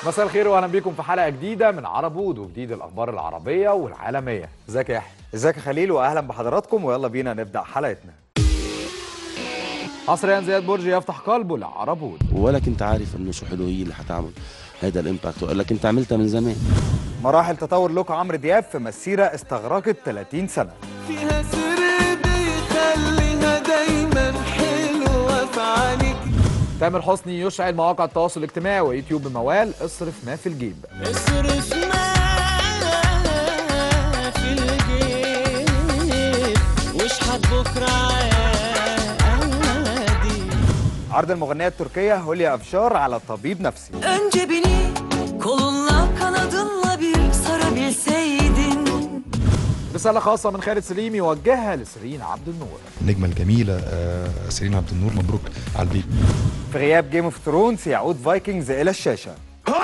مساء الخير واهلا بيكم في حلقه جديده من عربود وجديد الاخبار العربيه والعالميه ازيك يا يحيى ازيك يا خليل واهلا بحضراتكم ويلا بينا نبدا حلقتنا حصريا زياد برجي يفتح قلبه لعربود ولا كنت عارف انه شو حلو هي اللي حتعمل هذا الامباكت وقال لك انت عملتها من زمان مراحل تطور لوك عمرو دياب في مسيره استغرقت 30 سنه فيها سر بيخليها دايما حلوة في عينيك تامر حسني يشعل مواقع التواصل الاجتماعي ويوتيوب بموال اصرف ما في الجيب اصرف ما في الجيب واشحت بكرة عادي عرض المغنيه التركيه هوليا افشار على طبيب نفسي Önce beni kolunla kanadınla bir sarabilseydin رساله خاصه من خالد سليم يوجهها لسيرين عبد النور النجمة الجميلة آه، سيرين عبد النور مبروك على البيبي في غياب جيم اوف ثرونز يعود فايكنجز الى الشاشه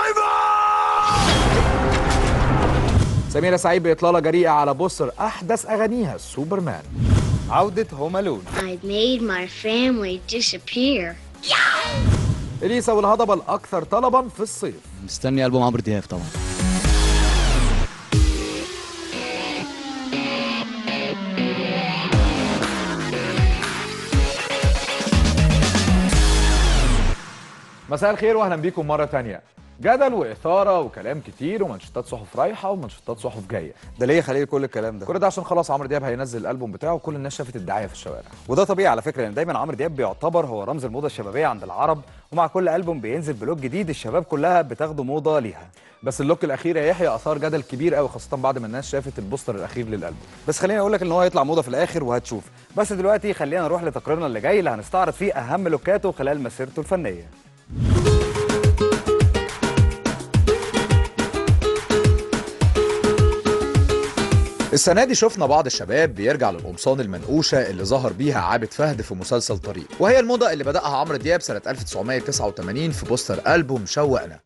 سميرة سعيد بإطلالة جريئة على بوستر أحدث أغانيها سوبرمان عوده هوم الون I made my family disappear. إليسا والهضبة الأكثر طلبا في الصيف مستني البوم عمرو دياب طبعا مساء الخير واهلا بيكم مره تانية جدل واثاره وكلام كتير ومانشيتات صحف رايحه ومانشيتات صحف جايه ده ليه يا خليل كل الكلام ده كل ده عشان خلاص عمرو دياب هينزل الالبوم بتاعه وكل الناس شافت الدعايه في الشوارع وده طبيعي على فكره لان دايما عمرو دياب بيعتبر هو رمز الموضه الشبابيه عند العرب ومع كل البوم بينزل بلوك جديد الشباب كلها بتاخده موضه ليها بس اللوك الاخير يا يحيى اثار جدل كبير قوي خاصه بعد ما الناس شافت البوستر الاخير للالبوم بس خليني اقول لك ان هو هيطلع موضه في الاخر وهتشوف بس دلوقتي خلينا نروح لتقريرنا اللي جاي اللي هنستعرض فيه اهم لوكاته خلال مسيرته الفنيه السنه دي شفنا بعض الشباب بيرجع للقمصان المنقوشه اللي ظهر بيها عابد فهد في مسلسل طريق وهي الموضه اللي بداها عمرو دياب سنه 1989 في بوستر البوم شوقنا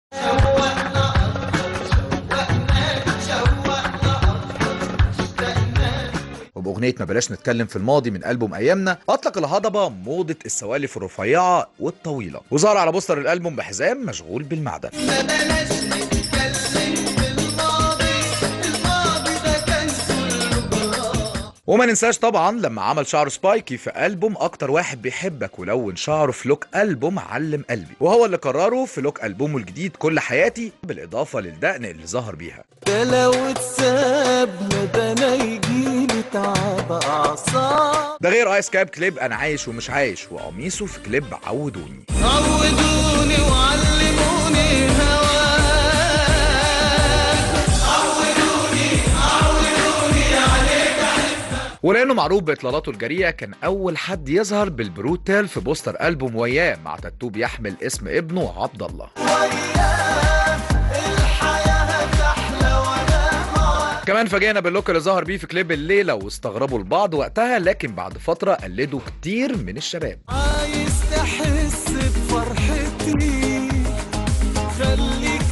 وبأغنية ما بلاش نتكلم في الماضي من ألبوم أيامنا أطلق الهضبة موضة السوالف الرفيعة والطويلة وظهر على بوستر الألبوم بحزام مشغول بالمعدن ما بلاش نتكلم في الماضي الماضي ده كان كله جرار وما ننساش طبعا لما عمل شعره سبايكي في ألبوم أكتر واحد بيحبك ولون شعره في لوك ألبوم علم قلبي وهو اللي قرره في لوك ألبومه الجديد كل حياتي بالإضافة للدقن اللي ظهر بيها ده لو اتساب ده انا يجيلي تعب اعصاب ده غير آيس كاب كليب أنا عايش ومش عايش وقميصه في كليب عودوني عودوني وعلموني هواك عودوني عودوني عليك ولانه معروف باطلالاته الجريئه كان اول حد يظهر بالبرود تيل في بوستر البوم وياه مع تاتو بيحمل اسم ابنه عبد الله وياه الحياة هتحلى وانا معاك كمان فاجئنا باللوك اللي ظهر بيه في كليب الليله واستغربوا البعض وقتها لكن بعد فتره قلدوا كتير من الشباب عايز تحس بفرحتي خليك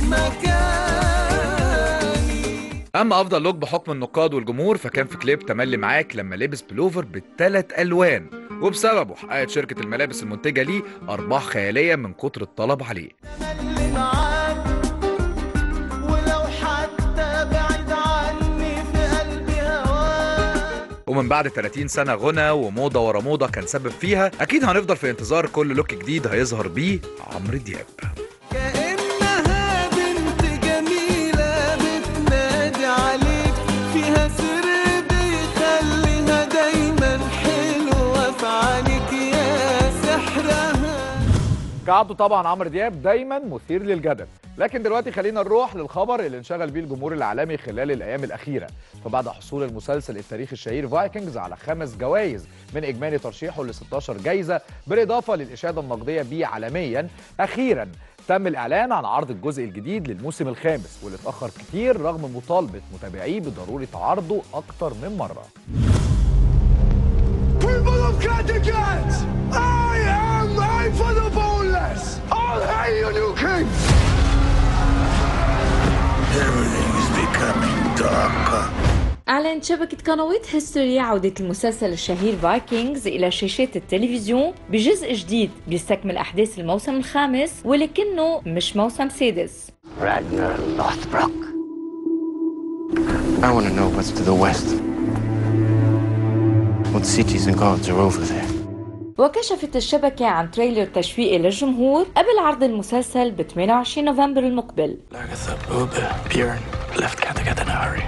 مكاني اما افضل لوك بحكم النقاد والجمهور فكان في كليب تملي معاك لما لبس بلوفر بالثلاث الوان وبسببه حققت شركه الملابس المنتجه ليه ارباح خياليه من كتر الطلب عليه اللي معاك ولو حتى بعيد عني في قلبي هواك ومن بعد 30 سنه غنى وموضه ورا موضه كان سبب فيها اكيد هنفضل في انتظار كل لوك جديد هيظهر بيه عمرو دياب كأنها بنت جميلة بتنادي عليك فيها سر بيخليها دايما حلوة في عينيك يا سحرها كعادته طبعا عمرو دياب دايما مثير للجدل لكن دلوقتي خلينا نروح للخبر اللي انشغل بيه الجمهور العالمي خلال الايام الاخيره فبعد حصول المسلسل التاريخي الشهير فايكنجز على خمس جوائز من اجمالي ترشيحه ل 16 جايزه بالاضافه للاشاده النقديه بيه عالميا اخيرا تم الاعلان عن عرض الجزء الجديد للموسم الخامس واللي اتاخر كتير رغم مطالبه متابعيه بضروره عرضه اكتر من مره People of Kattegat! I am I for the boneless! I'll hail you, new king! Everything is becoming darker. أعلنت شبكة قنوات هيستوري عودة المسلسل الشهير فايكنجز إلى شاشات التلفزيون بجزء جديد بيستكمل أحداث الموسم الخامس ولكنه مش موسم سادس Ragnar Lothbrok. I want to know what's to the west. What cities and gods are over there? وكشفت الشبكة عن تريلر تشويقي للجمهور قبل عرض المسلسل ب 28 نوفمبر المقبل Lagertha, Ube, Bjorn left Kattegat in a hurry.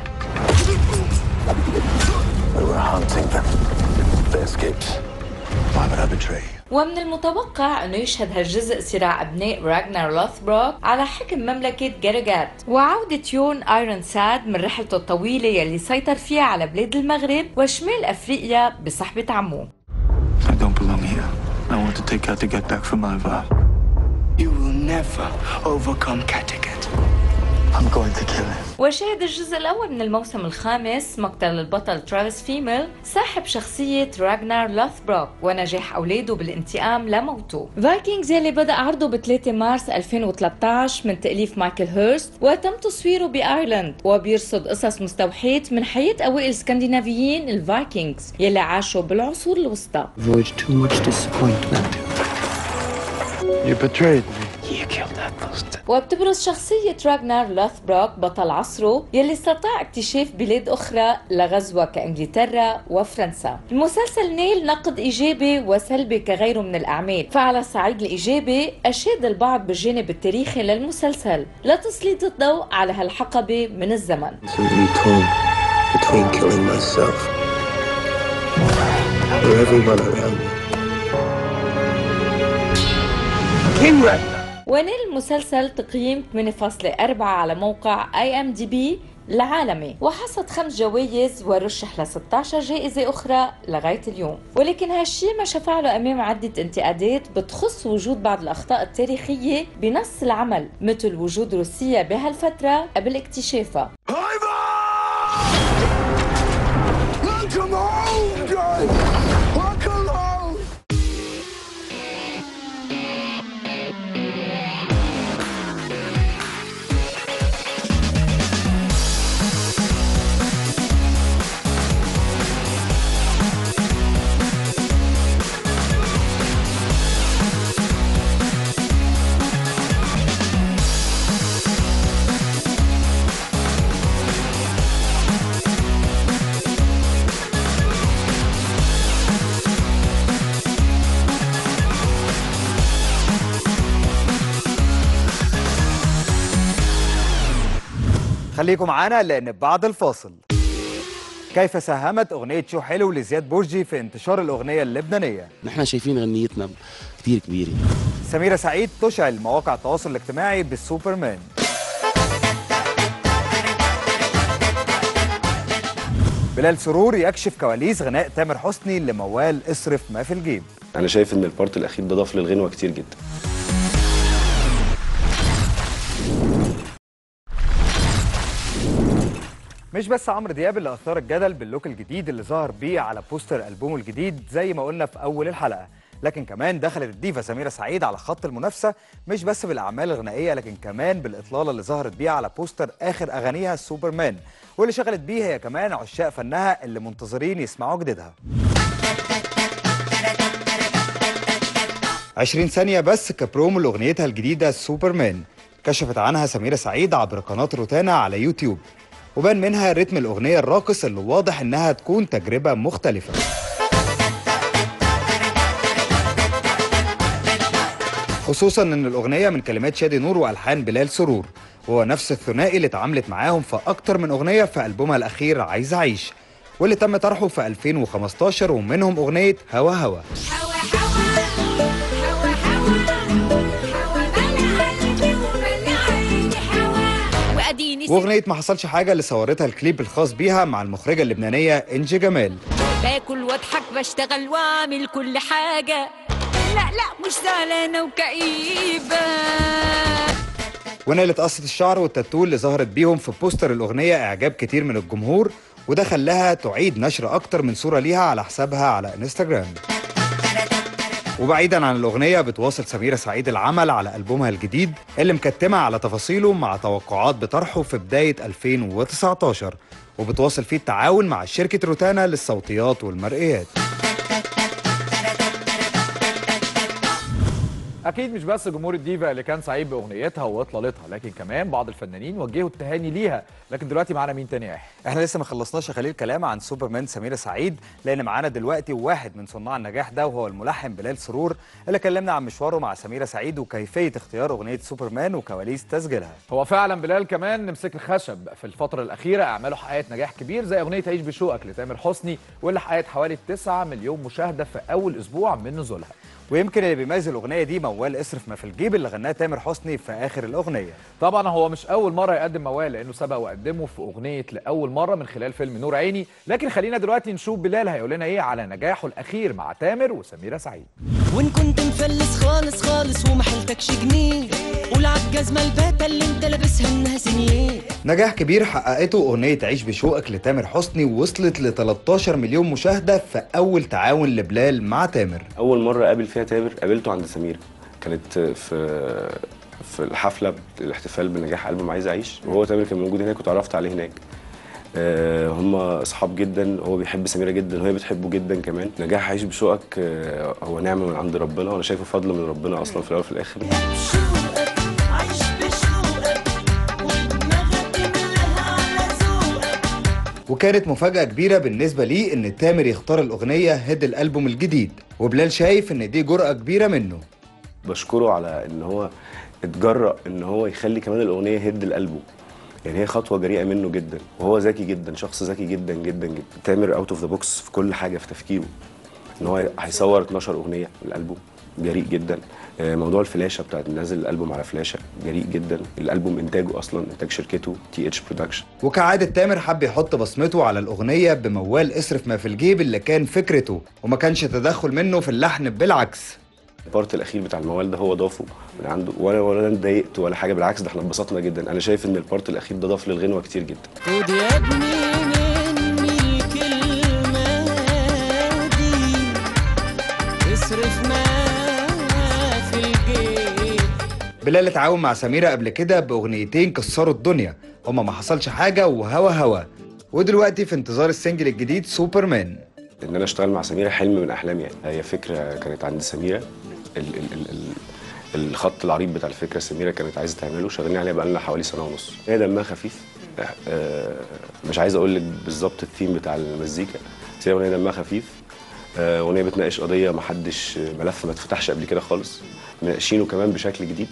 We were hunting them. They escaped. Why would I betray you? ومن المتوقع انه يشهد هالجزء صراع ابناء راغنار لوثبروك على حكم مملكة جارجات وعودة يون ايرون ساد من رحلته الطويلة يلي سيطر فيها على بلاد المغرب وشمال افريقيا بصحبة عمه I don't belong here. I want to take Kattegat back from Ivar. You will never overcome Kattegat. I'm going to kill him. وشهد الجزء الأول من الموسم الخامس مقتل البطل ترافيس فيميل صاحب شخصية راغنار لوثبروك ونجاح أولاده بالانتقام لموته فايكنجز يلي بدأ عرضه ب 3 مارس 2013 من تأليف مايكل هيرست وتم تصويره بأيرلند وبيرصد قصص مستوحاة من حياة أوائل الاسكندنافيين الفايكنجز يلي عاشوا بالعصور الوسطى Avoid too much disappointment. You betrayed me. You killed that bastard. وبتبرز شخصية راغنار لوثبروك بطل عصره يلي استطاع اكتشاف بلاد أخرى لغزوة كإنجلترا وفرنسا المسلسل نيل نقد إيجابي وسلبي كغيره من الأعمال فعلى الصعيد الإيجابي أشاد البعض بالجانب التاريخي للمسلسل لتسليط الضوء على هالحقبة من الزمن Simply torn between killing myself or everyone around me. King Ragnar. ونال المسلسل تقييم 8.4 على موقع اي ام دي بي العالمي وحصد خمس جوائز ورشح ل 16 جائزة أخرى لغاية اليوم ولكن هالشي ما شفع له أمام عدة انتقادات بتخص وجود بعض الأخطاء التاريخية بنص العمل مثل وجود روسيا بهالفترة قبل اكتشافها Welcome home, guys. Welcome home. خليكم معانا لان بعد الفاصل كيف ساهمت اغنيه شو حلو لزياد بورجي في انتشار الاغنيه اللبنانيه نحن شايفين غنيتنا كتير كبيره سميره سعيد تشعل مواقع التواصل الاجتماعي بالسوبرمان بلال سرور يكشف كواليس غناء تامر حسني لموال اصرف ما في الجيب انا شايف ان البارت الاخير ده ضاف للغنوه كتير جدا مش بس عمرو دياب اللي اثار الجدل باللوك الجديد اللي ظهر بيه على بوستر البومه الجديد زي ما قلنا في اول الحلقه لكن كمان دخلت الديفا سميرة سعيد على خط المنافسة مش بس بالأعمال الغنائية لكن كمان بالإطلالة اللي ظهرت بيها على بوستر آخر أغانيها سوبرمان واللي شغلت بيه هي كمان عشاق فنها اللي منتظرين يسمعوا جديدها 20 ثانية بس كبرومو لأغنيتها الجديدة سوبرمان كشفت عنها سميرة سعيد عبر قناة روتانا على يوتيوب وبان منها رتم الأغنية الراقص اللي واضح إنها تكون تجربة مختلفة خصوصا ان الاغنيه من كلمات شادي نور والحان بلال سرور وهو نفس الثنائي اللي اتعاملت معاهم في اكتر من اغنيه في البومها الاخير عايز اعيش واللي تم طرحه في 2015 ومنهم اغنيه هوا هوا واغنيه ما حصلش حاجه اللي صورتها الكليب الخاص بيها مع المخرجه اللبنانيه انجي جمال باكل واضحك بشتغل واعمل كل حاجة لا لا مش زعلانة وكئيبة ونالت قصة الشعر والتاتو اللي ظهرت بيهم في بوستر الأغنية إعجاب كتير من الجمهور وده خلاها تعيد نشر أكتر من صورة ليها على حسابها على انستجرام وبعيدا عن الأغنية بتواصل سميرة سعيد العمل على ألبومها الجديد اللي مكتمة على تفاصيله مع توقعات بطرحه في بداية 2019 وبتواصل فيه التعاون مع شركة روتانا للصوتيات والمرئيات اكيد مش بس جمهور الديفا اللي كان سعيد باغنيتها واطلالتها لكن كمان بعض الفنانين وجهوا التهاني ليها لكن دلوقتي معانا مين تاني يا يحيى احنا لسه ما خلصناش يا خليل كلام عن سوبرمان سميرة سعيد لان معانا دلوقتي واحد من صناع النجاح ده وهو الملحن بلال سرور اللي كلمنا عن مشواره مع سميرة سعيد وكيفيه اختيار اغنيه سوبرمان وكواليس تسجيلها هو فعلا بلال كمان نمسك الخشب في الفترة الأخيرة أعماله حققت نجاح كبير زي أغنية عيش بشوقك لتامر حسني واللي حققت حوالي 9 مليون مشاهدة في أول أسبوع من نزولها ويمكن اللي بيميز الاغنيه دي موال اصرف ما في الجيب اللي غناه تامر حسني في اخر الاغنيه طبعا هو مش أول مرة يقدم موال لأنه سبق وقدمه في أغنية لأول مرة من خلال فيلم نور عيني لكن خلينا دلوقتي نشوف بلال هيقول لنا إيه على نجاحه الأخير مع تامر وسميرة سعيد وان كنت مفلس خالص خالص وما حيلتكش جنيه قول عالجزمة الباتة اللي انت لابسها انها سنيه نجاح كبير حققته اغنيه عيش بشوقك لتامر حسني ووصلت ل 13 مليون مشاهده في اول تعاون لبلال مع تامر اول مره قابل فيها تامر قابلته عند سمير كانت في في الحفله الاحتفال بنجاح البوم عايز اعيش وهو تامر كان موجود هناك وتعرفت عليه هناك آه، هم اصحاب جدا هو بيحب سميره جدا وهي بتحبه جدا كمان نجاح عيش بشوقك آه، هو نعمه من عند ربنا وانا شايفه فضل من ربنا اصلا في الاول وفي الاخر عيش بشوقك ودماغك تملاها على ذوقك وكانت مفاجأة كبيرة بالنسبة لي إن تامر يختار الأغنية هيد الألبوم الجديد وبلال شايف إن دي جرأة كبيرة منه بشكره على ان هو اتجرأ ان هو يخلي كمان الاغنيه هيد الالبوم يعني هي خطوه جريئه منه جدا وهو ذكي جدا شخص ذكي جدا جدا جدا تامر اوت اوف ذا بوكس في كل حاجه في تفكيره ان هو هيصور 12 اغنيه من الالبوم جريء جدا آه، موضوع الفلاشه بتاعت نازل الالبوم على فلاشه جريء جدا الالبوم انتاجه اصلا انتاج شركته تي اتش برودكشن وكعادة تامر حب يحط بصمته على الأغنية بموال اصرف ما في الجيب اللي كان فكرته وما كانش تدخل منه في اللحن بالعكس البارت الاخير بتاع الموال ده هو ضافه من عنده ولا ولا أنا اتضايقت ولا حاجه بالعكس ده احنا اتبسطنا جدا انا شايف ان البارت الاخير ده ضاف للغنوه كتير جدا خد يا ابني مني الكلمة دي اصرف ما في الجيب بلال اتعاون مع سميرة قبل كده بأغنيتين كسروا الدنيا هما ما حصلش حاجة وهوا هوا ودلوقتي في انتظار السنجل الجديد سوبرمان ان انا اشتغل مع سميره حلم من احلامي يعني هي فكره كانت عند سميره ال ال ال ال الخط العريض بتاع الفكره سميره كانت عايزه تعمله شغالين عليها بقالنا حوالي سنه ونص هي دمها خفيف آه، مش عايز اقول لك بالظبط الثيم بتاع المزيكا بس هي اغنيه دمها خفيف آه، اغنيه بتناقش قضيه ما حدش ملف ما اتفتحش قبل كده خالص مناقشينه كمان بشكل جديد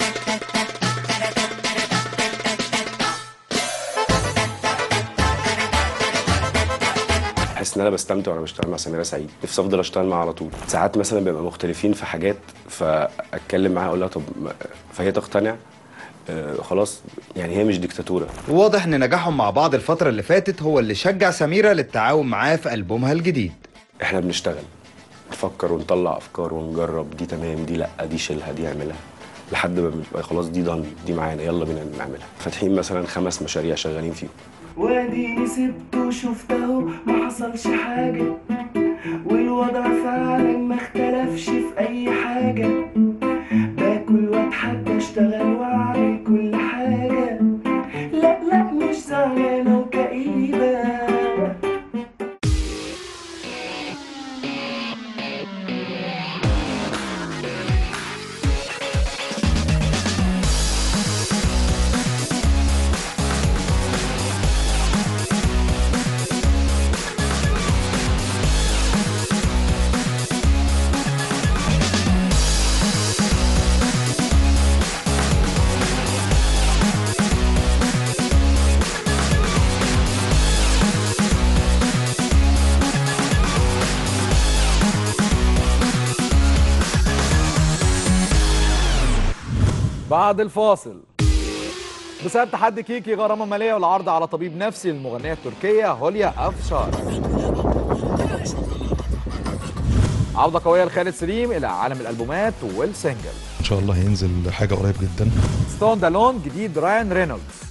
بحس ان انا بستمتع وانا بشتغل مع سميره سعيد نفسي افضل اشتغل معاها على طول ساعات مثلا بيبقى مختلفين في حاجات فاتكلم معاها اقول لها طب ما- فهي تقتنع آه خلاص يعني هي مش ديكتاتوره وواضح ان نجاحهم مع بعض الفترة اللي فاتت هو اللي شجع سميرة للتعاون معاه في ألبومها الجديد احنا بنشتغل نفكر ونطلع افكار ونجرب دي تمام دي لا دي شيلها دي اعملها لحد ما بنبقى خلاص دي دن دي معانا يلا بينا نعملها فاتحين مثلا خمس مشاريع شغالين فيهم واديني سبته وشفت اهو ما حصلش حاجة والوضع فعلا ما اختلفش في أي حاجة باكل واتحدى اشتغل واعمل كل حاجة لا لا مش زعلانة وكئيبة بعد الفاصل بسبب تحدي كيكي غرامة مالية والعرض على طبيب نفسي للمغنية التركية هوليا أفشار عودة قوية لخالد سليم إلى عالم الألبومات والسنجل ان شاء الله هينزل حاجه قريب جدا ستون دالون جديد راين رينولدز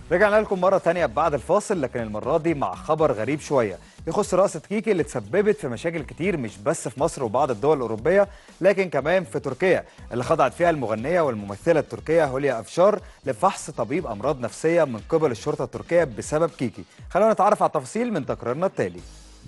رجعنا لكم مرة تانية بعد الفاصل لكن المرة دي مع خبر غريب شوية يخص رقصة كيكي اللي تسببت في مشاكل كتير مش بس في مصر وبعض الدول الأوروبية لكن كمان في تركيا اللي خضعت فيها المغنية والممثلة التركية هوليا أفشار لفحص طبيب أمراض نفسية من قبل الشرطة التركية بسبب كيكي خلونا نتعرف على التفاصيل من تقريرنا التالي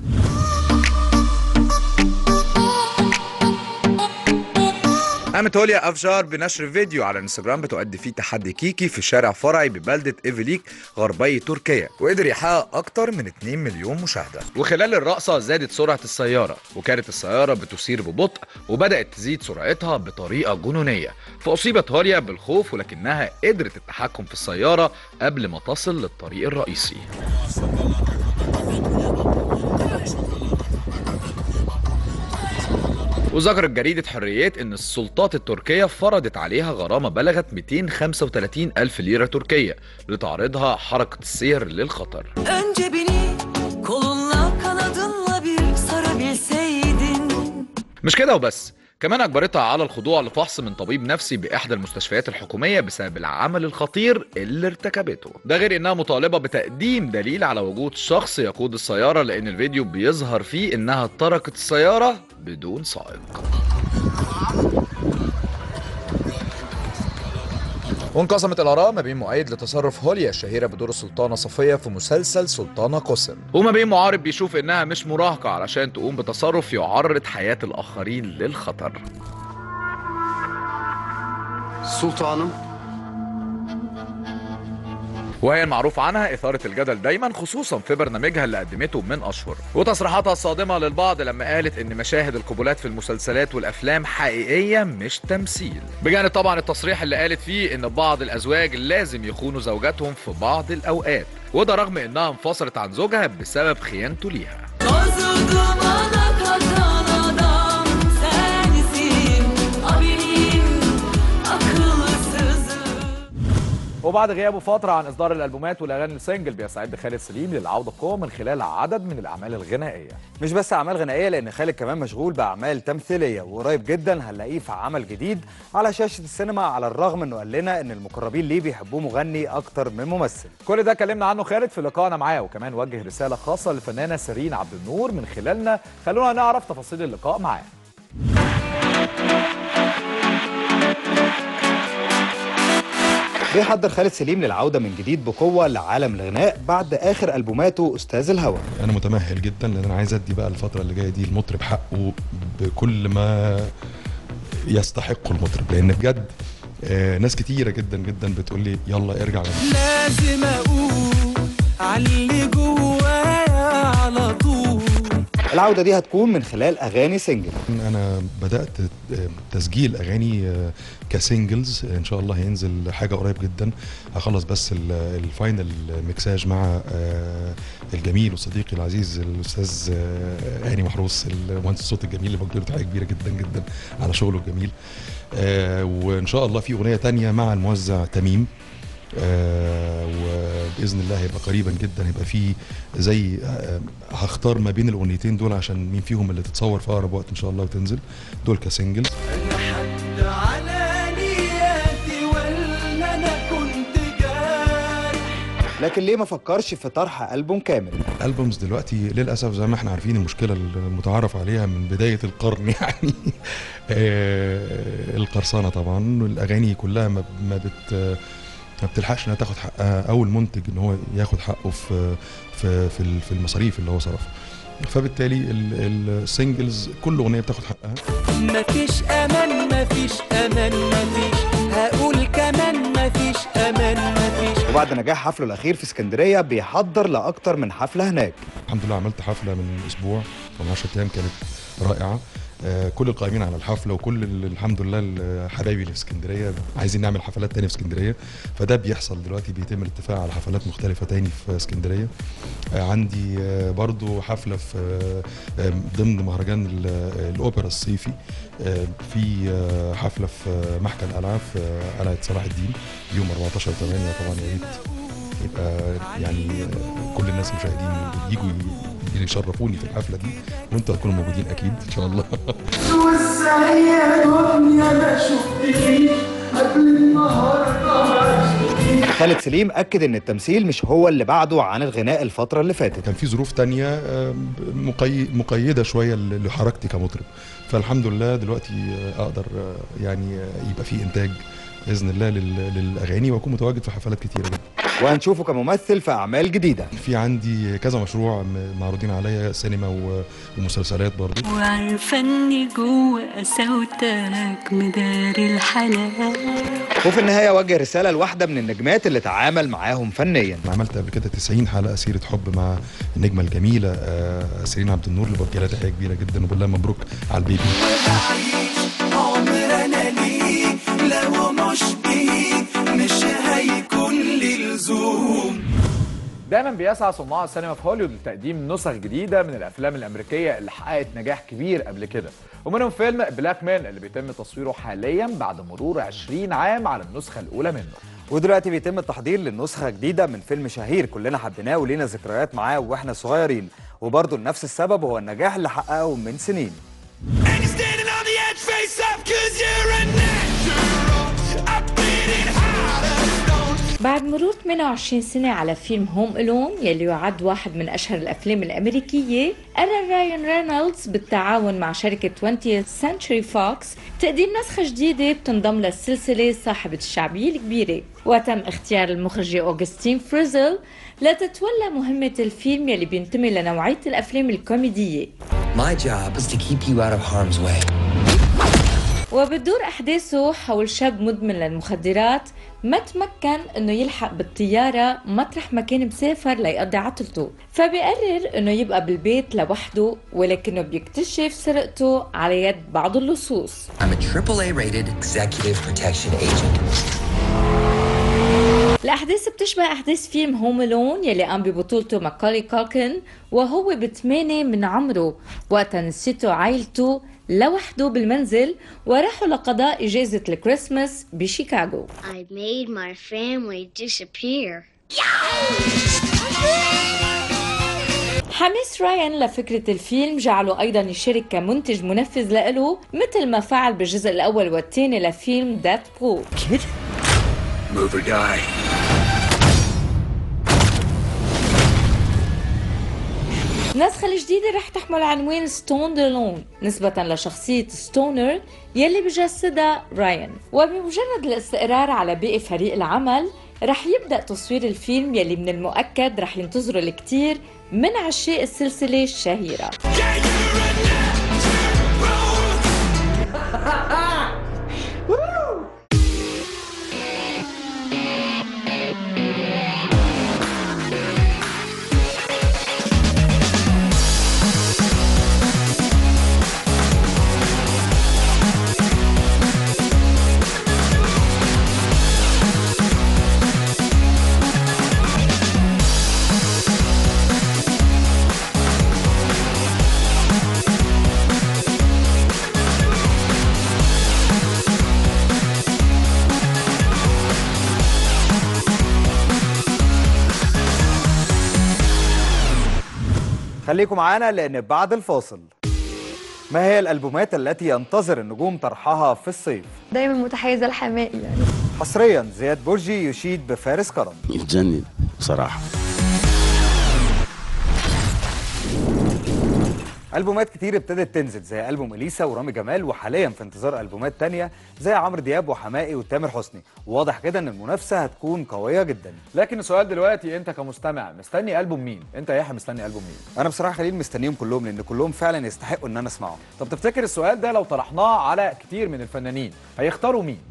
قامت هوليا أفشار بنشر فيديو على انستجرام بتؤدي فيه تحدي كيكي في شارع فرعي ببلدة إيفليك غربي تركيا وقدر يحقق أكتر من 2 مليون مشاهدة وخلال الرقصة زادت سرعة السيارة وكانت السيارة بتسير ببطء وبدأت تزيد سرعتها بطريقة جنونية فأصيبت هوليا بالخوف ولكنها قدرت التحكم في السيارة قبل ما تصل للطريق الرئيسي وذكرت جريدة حريات إن السلطات التركية فرضت عليها غرامة بلغت 235 ألف ليرة تركية لتعرضها حركة السير للخطر Önce beni kolunla kanadınla bir sarabilseydin مش كده وبس كمان أجبرتها على الخضوع لفحص من طبيب نفسي بإحدى المستشفيات الحكومية بسبب العمل الخطير اللي ارتكبته ده غير إنها مطالبة بتقديم دليل على وجود شخص يقود السيارة لأن الفيديو بيظهر فيه إنها تركت السيارة بدون سائق وانقسمت الآراء ما بين مؤيد لتصرف هوليا الشهيرة بدور السلطانة صفية في مسلسل سلطانة قسم وما بين معارض بيشوف إنها مش مراهقة علشان تقوم بتصرف يعرض حياة الآخرين للخطر Sultanım, وهي المعروف عنها إثارة الجدل دايما خصوصا في برنامجها اللي قدمته من أشهر وتصريحاتها الصادمة للبعض لما قالت إن مشاهد القبولات في المسلسلات والأفلام حقيقية مش تمثيل بجانب طبعا التصريح اللي قالت فيه إن بعض الأزواج لازم يخونوا زوجاتهم في بعض الأوقات وده رغم إنها انفصلت عن زوجها بسبب خيانته ليها Tozu dumana katan adam sensin Abinin akılsızı وبعد غيابه فترة عن إصدار الألبومات والأغاني السنجل بيستعد خالد سليم للعودة بقوة من خلال عدد من الأعمال الغنائية مش بس اعمال غنائيه لان خالد كمان مشغول باعمال تمثيليه وقريب جدا هنلاقيه في عمل جديد على شاشه السينما على الرغم انه قال لنا ان المقربين ليه بيحبوه مغني اكتر من ممثل كل ده اتكلمنا عنه خالد في لقائنا معاه وكمان وجه رسالة خاصة للفنانة سيرين عبد النور من خلالنا خلونا نعرف تفاصيل اللقاء معاه بيحضر خالد سليم للعوده من جديد بقوه لعالم الغناء بعد اخر البوماته استاذ الهوى انا متمهل جدا لان انا عايز ادي بقى الفتره اللي جايه دي المطرب حقه بكل ما يستحقه المطرب لان بجد آه، ناس كتيره جدا جدا بتقول لي يلا ارجع غني لازم اقول عاللي جوايا على طول العوده دي هتكون من خلال اغاني سنجل انا بدات تسجيل اغاني كسينجلز ان شاء الله هينزل حاجه قريب جدا هخلص بس ال- الفاينل ميكساج مع آه، الجميل وصديقي العزيز الاستاذ آه، هاني محروس المهندس الصوت الجميل اللي بقدر له تحيه كبيره جدا جدا على شغله الجميل آه، وان شاء الله في اغنيه تانية مع الموزع تميم آه وباذن الله هيبقى قريبا جدا هيبقى في زي آه هختار ما بين الاغنيتين دول عشان مين فيهم اللي تتصور في اقرب وقت ان شاء الله وتنزل دول كسنجلز حد على نياتي ولا انا كنت جارح لكن ليه ما فكرش في طرح البوم كامل البومز دلوقتي للاسف زي ما احنا عارفين المشكله المتعارف عليها من بدايه القرن يعني آه القرصنه طبعا الاغاني كلها ما ما بت ما بتلحقش انها تاخد حقها او المنتج ان هو ياخد حقه في في في ال- في المصاريف اللي هو صرفها فبالتالي ال- السنجلز كل اغنيه بتاخد حقها مفيش امان مفيش امان مفيش هقول كمان مفيش امان مفيش وبعد نجاح حفله الاخير في اسكندريه بيحضر لاكتر من حفله هناك الحمد لله عملت حفله من اسبوع من 10 ايام كانت رائعه آه، كل القائمين على الحفله وكل ال- الحمد لله ال- حبايبي اللي في اسكندريه عايزين نعمل حفلات تانية في اسكندريه فده بيحصل دلوقتي بيتم الاتفاق على حفلات مختلفه تاني في اسكندريه آه، عندي آه، برضو حفله في آه، آه، ضمن مهرجان ال- الاوبرا الصيفي آه، في آه، حفله في آه، محكى القلعه في آه، قلعه صلاح الدين يوم 14 8 طبعا يا ريت يبقى يعني آه، كل الناس المشاهدين يجوا ي- يشرفوني في الحفله دي وانتوا هتكونوا موجودين اكيد ان شاء الله والسعية دنيا ما شفت فيه قبل النهارده ما عشت فيه خالد سليم اكد ان التمثيل مش هو اللي بعده عن الغناء الفتره اللي فاتت كان في ظروف تانية آه، مقي... مقيدة شوية ل- لحركتي كمطرب فالحمد لله دلوقتي آه، أقدر آه، يعني آه، يبقى في إنتاج بإذن الله لل... للأغاني وأكون متواجد في حفلات كتيرة جدا وهنشوفه كممثل في اعمال جديده في عندي كذا مشروع م- معروضين عليا سينما و... ومسلسلات برضو وعارفة اني جوه قساوتك مداري الحنان وفي النهايه وجه رساله لواحده من النجمات اللي تعامل معاهم فنيا عملت قبل كده 90 حلقة سيرة حب مع النجمة الجميلة آه، سيرين عبد النور اللي بوجه لها تحية كبيرة جدا وبقول لها مبروك على البيبي عمر انا ليك لو مش بيك مش هيكون لي لزوم دايما بيسعى صناع السينما في هوليوود لتقديم نسخ جديده من الافلام الامريكيه اللي حققت نجاح كبير قبل كده ومنهم فيلم بلاك مان اللي بيتم تصويره حاليا بعد مرور 20 عام على النسخه الاولى منه ودلوقتي بيتم التحضير للنسخه جديده من فيلم شهير كلنا حبيناه ولينا ذكريات معاه واحنا صغيرين وبرضه لنفس السبب هو النجاح اللي حققه من سنين Standing on the edge face up cause you're a natural I'm bleeding heart of stone بعد مرور 28 سنة على فيلم هوم ألون يلي يعد واحد من أشهر الأفلام الأمريكية قرر رايان رينولدز بالتعاون مع شركة 20th Century Fox تقديم نسخة جديدة بتنضم للسلسلة صاحبة الشعبية الكبيرة وتم اختيار المخرجة أوغستين فريزل لتتولى مهمة الفيلم يلي بينتمي لنوعية الأفلام الكوميدية My job is to keep you out of harm's way. وبتدور أحداثه حول شاب مدمن للمخدرات ما تمكن انه يلحق بالطيارة مطرح ما كان مسافر ليقضي عطلته فبيقرر انه يبقى بالبيت لوحده ولكنه بيكتشف سرقته على يد بعض اللصوص I'm a AAA rated executive protection agent. الأحداث بتشبه أحداث فيلم هوم ألون يلي قام ببطولته ماكولي كوكن وهو بثمانية من عمره وقتها نسيته عائلته لوحده بالمنزل وراحوا لقضاء إجازة الكريسماس بشيكاغو I made my family disappear. حماس رايان لفكرة الفيلم جعله أيضا يشارك كمنتج منفذ لإله مثل ما فعل بالجزء الأول والثاني لفيلم دات بول Move or die. النسخة الجديدة رح تحمل عنوان ستون ديلون نسبة لشخصية ستونر يلي بجسدها رايان وبمجرد الاستقرار على باقي فريق العمل رح يبدأ تصوير الفيلم يلي من المؤكد رح ينتظره الكثير من عشاق السلسلة الشهيرة خليكم معانا لان بعد الفاصل ما هي الالبومات التي ينتظر النجوم طرحها في الصيف دايما متحيزه لحمائي يعني حصريا زياد برجي يشيد بفارس كرم يتجنن بصراحه ألبومات كتير ابتدت تنزل زي ألبوم إليسا ورامي جمال وحاليا في انتظار ألبومات تانية زي عمرو دياب وحماقي وتامر حسني وواضح كده إن المنافسة هتكون قوية جدا لكن السؤال دلوقتي انت كمستمع مستني البوم مين انت يا يحيى مستني البوم مين أنا بصراحة خليل مستنيهم كلهم لأن كلهم فعلا يستحقوا إن أنا أسمعهم طب تفتكر السؤال ده لو طرحناه على كتير من الفنانين هيختاروا مين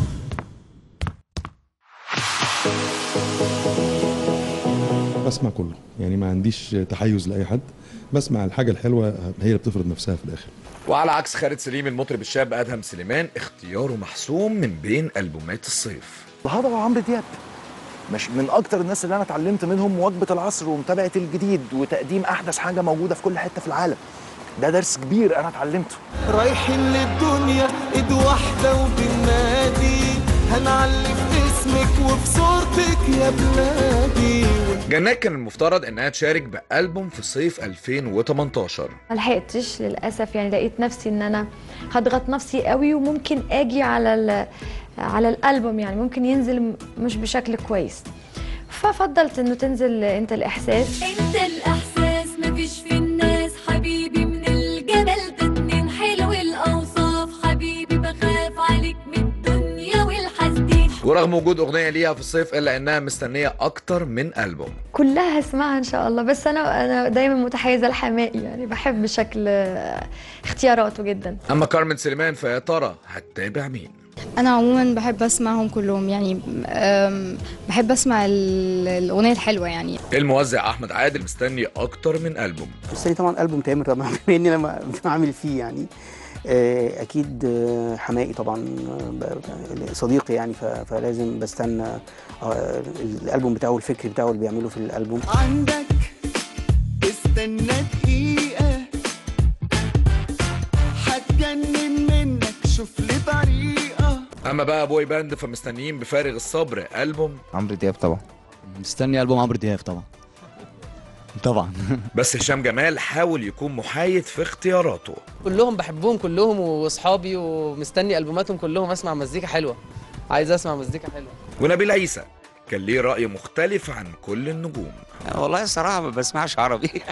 بسمع كله يعني ما عنديش تحيز لاي حد بسمع الحاجه الحلوه هي اللي بتفرض نفسها في الاخر وعلى عكس خالد سليم المطرب الشاب ادهم سليمان اختياره محسوم من بين البومات الصيف الهضبه وعمرو دياب مش من اكتر الناس اللي انا اتعلمت منهم مواكبه العصر ومتابعه الجديد وتقديم احدث حاجه موجوده في كل حته في العالم ده درس كبير انا اتعلمته رايحين للدنيا ايد واحدة وبالنادي هنعلم اسمك وفي صورتك يا بلادي جنات كان المفترض انها تشارك بالبوم في صيف 2018 ما لحقتش للاسف يعني لقيت نفسي ان انا هضغط نفسي قوي وممكن اجي على ال- على الالبوم يعني ممكن ينزل م- مش بشكل كويس ففضلت انه تنزل انت الاحساس انت الاحساس مفيش في الناس حبيبي من الجمال ده اتنين حلو الاوصاف حبيبي بخاف عليك من الدنيا والحسدين ورغم وجود اغنيه ليها في الصيف الا انها مستنيه اكتر من البوم كلها اسمعها ان شاء الله بس انا انا دايما متحيزه لحمائي يعني بحب شكل آه، اختياراته جدا اما كارمن سليمان فيا ترى هتتابع مين انا عموما بحب اسمعهم كلهم يعني أم، بحب اسمع ال- الاغنيه الحلوه يعني الموزع احمد عادل مستني اكتر من البوم مستني طبعا البوم تامر طبعا بما اني انا بعمل فيه يعني آه، اكيد آه، حمائي طبعا آه، ب- صديقي يعني ف- فلازم بستنى آه، الالبوم بتاعه الفكر بتاعه اللي بيعمله في الالبوم عندك استنى دقيقة هتجنن منك شوف لي طريقة اما بقى بوي باند فمستنيين بفارغ الصبر البوم عمرو دياب طبعا مستني البوم عمرو دياب طبعا طبعا بس هشام جمال حاول يكون محايد في اختياراته كلهم بحبهم كلهم واصحابي ومستني البوماتهم كلهم اسمع مزيكا حلوه عايز اسمع مزيكا حلوه ونبيل عيسى كان ليه رأي مختلف عن كل النجوم والله الصراحة ما بسمعش عربي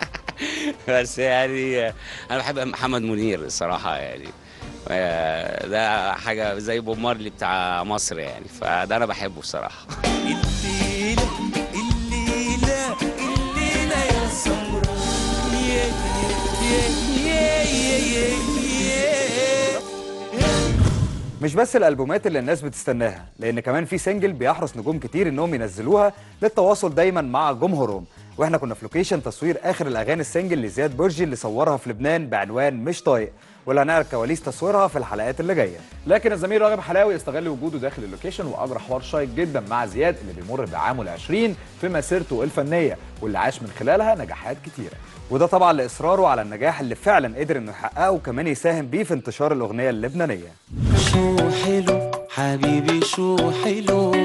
بس يعني أنا بحب محمد منير الصراحة يعني آه، ده حاجة زي بوب مارلي بتاع مصر يعني فده أنا بحبه الصراحة الليلة الليلة الليلة يا سمراء يا يا يا يا يا يا مش بس الالبومات اللي الناس بتستناها لان كمان في سنجل بيحرص نجوم كتير انهم ينزلوها للتواصل دايما مع جمهورهم واحنا كنا في لوكيشن تصوير اخر الاغاني السنجل لزياد برجي اللي صورها في لبنان بعنوان مش طايق واللي هنعرف كواليس تصويرها في الحلقات اللي جايه لكن الزميل راغب حلاوي استغل وجوده داخل اللوكيشن واجرى حوار شيق جدا مع زياد اللي بيمر بعامه العشرين في مسيرته الفنيه واللي عاش من خلالها نجاحات كتيره وده طبعا لاصراره على النجاح اللي فعلا قدر انه يحققه وكمان يساهم بيه في انتشار الاغنيه اللبنانيه شو حلو حبيبي شو حلو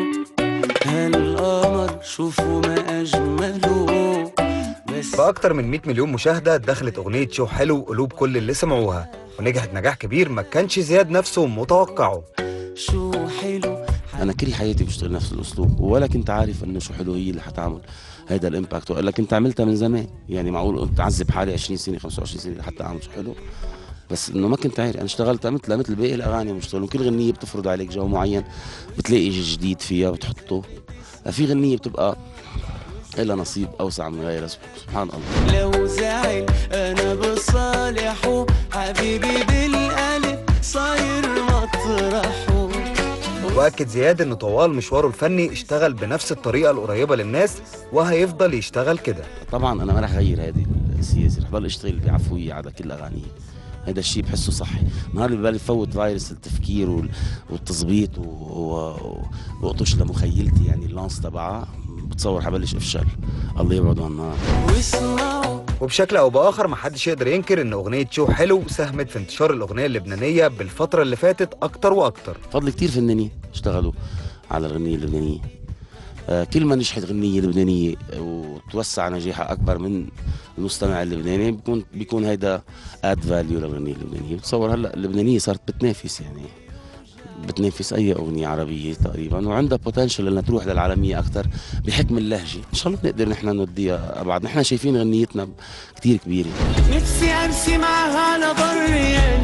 هالقمر شوفوا ما أجمله بس بأكتر من 100 مليون مشاهدة دخلت أغنية شو حلو قلوب كل اللي سمعوها ونجحت نجاح كبير ما كانش زياد نفسه متوقعه شو حلو انا كل حياتي بشتغل نفس الاسلوب ولا كنت عارف انه شو حلو هي اللي حتعمل هيدا الامباكت والا كنت عملتها من زمان يعني معقول كنت اعذب حالي 20 سنه 25 سنه لحتى اعمل شو حلو بس انه ما كنت عارف انا اشتغلت مثل مثل باقي الاغاني بشتغل وكل غنيه بتفرض عليك جو معين بتلاقي شيء جديد فيها بتحطه في غنيه بتبقى إلها نصيب اوسع من غيرها سبحان الله لو زعل أنا بصالحه حبيبي بالقلب صاير مطرحه واكد زياد انه طوال مشواره الفني اشتغل بنفس الطريقه القريبه للناس وهيفضل يشتغل كده طبعا انا ما رح اغير هذه السياسه رح ضل اشتغل بعفويه على كل اغانيه هذا الشيء بحسه صحي نهار اللي ببالي يفوت فيروس التفكير وال- والتظبيط و- و- واقطش لمخيلتي يعني اللانس تبعها بتصور حبلش افشل الله يبعده هالنهار واسمعوا وبشكل او باخر ما حدش يقدر ينكر ان اغنيه شو حلو ساهمت في انتشار الاغنيه اللبنانيه بالفتره اللي فاتت اكتر واكتر فضل كتير فنانين اشتغلوا على الغنية اللبنانية آه، كل ما نجحت غنية لبنانية وتوسع نجاحها أكبر من المستمع اللبناني بيكون بيكون هيدا اد فاليو للغنية اللبنانية بتصور هلا اللبنانية صارت بتنافس يعني بتنافس أي أغنية عربية تقريبا وعندها بوتنشل إنها تروح للعالمية أكثر بحكم اللهجة إن شاء الله بنقدر نحن نوديها أبعد نحن شايفين غنيتنا كتير كبيرة نفسي أمشي معها على بر يا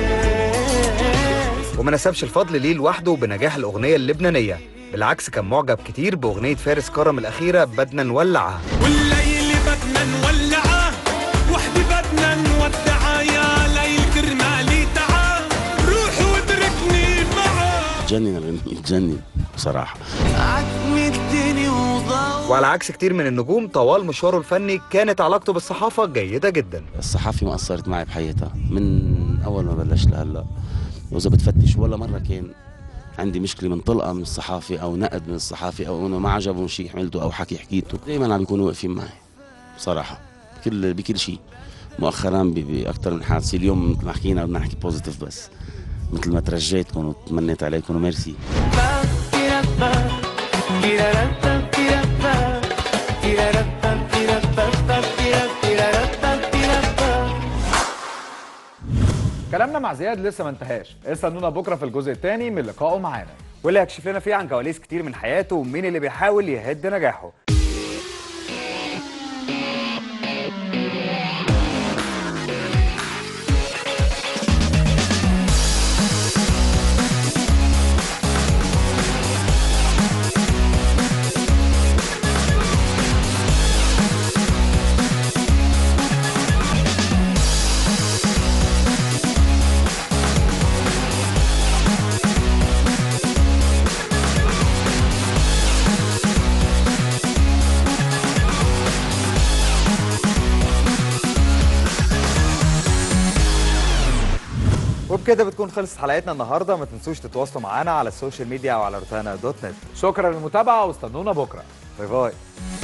ناس وما نسبش الفضل ليه لوحده بنجاح الاغنيه اللبنانيه بالعكس كان معجب كتير باغنيه فارس كرم الاخيره بدنا نولعها والليل بدنا نولعه وحدي بدنا نودعه يا ليل كرمالي تعا روح واتركني معه تجنن الغنية تجنن بصراحة عتمتني وضوء وعلى عكس كتير من النجوم طوال مشواره الفني كانت علاقته بالصحافه جيده جدا الصحافة ما قصرت معي بحياتها من أول ما بلشت لهلا وإذا بتفتش ولا مرة كان عندي مشكلة من طلقة من الصحافة أو نقد من الصحافة أو إنه ما عجبهم شيء عملته أو حكي حكيته دايما عم بيكونوا واقفين معي بصراحة كل بكل شيء مؤخرا ب- بأكثر من حادثة اليوم مثل ما حكينا بدنا نحكي بوزيتيف بس مثل ما ترجيتكم وتمنيت عليكم وميرسي كلامنا مع زياد لسه ما انتهاش استنونا بكره في الجزء الثاني من لقائه معانا واللي هيكشف لنا فيه عن كواليس كتير من حياته ومين اللي بيحاول يهد نجاحه وبكده بتكون خلصت حلقتنا النهارده ما تنسوش تتواصلوا معانا على السوشيال ميديا او على روتانا دوت نت شكرا للمتابعه واستنونا بكره باي باي